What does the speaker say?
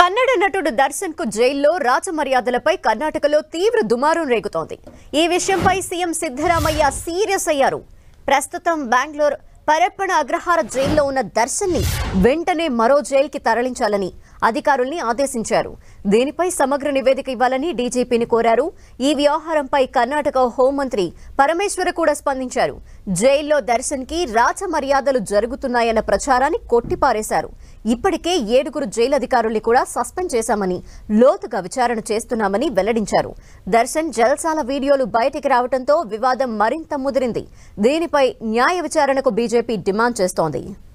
కన్నడ నటుడు దర్శన్ కు జైల్లో రాజమర్యాదలపై కర్ణాటకలో తీవ్ర దుమారం రేగుతోంది ఈ విషయంపై సీఎం సిద్ధరామయ్య సీరియస్ అయ్యారు ప్రస్తుతం బెంగళూరు పరప్పణ అగ్రహార జైల్లో ఉన్న దర్శన్ ని వెంటనే మరో జైలుకి తరలించాలని అధికారుల్ని ఆదేశించారు దీనిపై సమగ్ర నివేదిక ఇవ్వాలని డీజీపీని కోరారు ఈ వ్యవహారంపై కర్ణాటక హోంమంత్రి పరమేశ్వర కూడా స్పందించారు జైల్లో దర్శన్ కి రాజ మర్యాదలు జరుగుతున్నాయన్న ప్రచారాన్ని కొట్టిపారేశారు ఇప్పటికే ఏడుగురు జైలు అధికారుల్ని కూడా సస్పెండ్ చేశామని లోతుగా విచారణ చేస్తున్నామని వెల్లడించారు దర్శన్ జల్సాల వీడియోలు బయటికి రావడంతో వివాదం మరింత ముదిరింది దీనిపై న్యాయ విచారణకు బీజేపీ డిమాండ్ చేస్తోంది